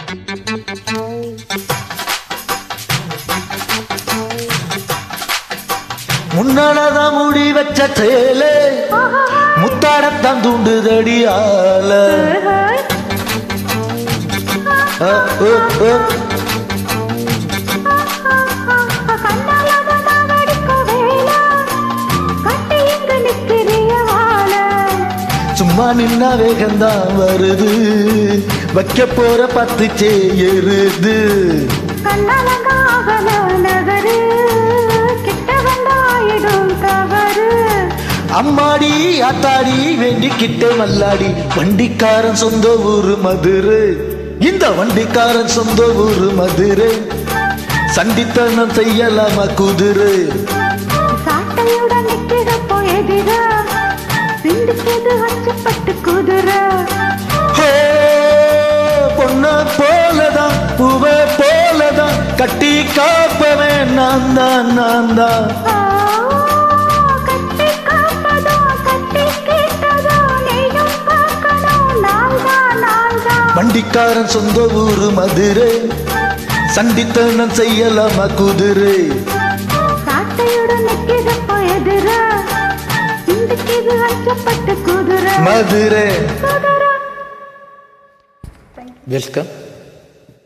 முன்னாலதான் முடி வச்ச சேலே முத்தாடத்தான் தூண்டுதடி ஆல அ, அ, அ. சும்மா நின்னா வேகம்தான் வருது வைக்க போற பத்து சேருது அம்மாடி ஆத்தாடி வேண்டிக்கிட்டே மல்லாடி வண்டிக்காரன் சொந்த ஊரு மதுரை இந்த வண்டிக்காரன் சொந்த ஊரு மதுரை சண்டித்தனம் செய்யலாமா குதிரை குதிரை ஹே, பொண்ண போலதான் பூவ போலதான் கட்டி காப்பவன் நான் தான் நான் தான் கட்டி காப்பதோ கட்டி கேட்டதோ நீயும் பார்க்கணும் நான் தான் நான் தான் வண்டிக்காரன் சொந்த ஊரு மதுரை சண்டித்தனம் செய்யலாமா குதிரை சாட்டையுடன் நிற்கிறப்போ எதிர சிந்திக்கிது அச்சப்பட்டு குதிரை மதுரை குதிரை வெல்கம்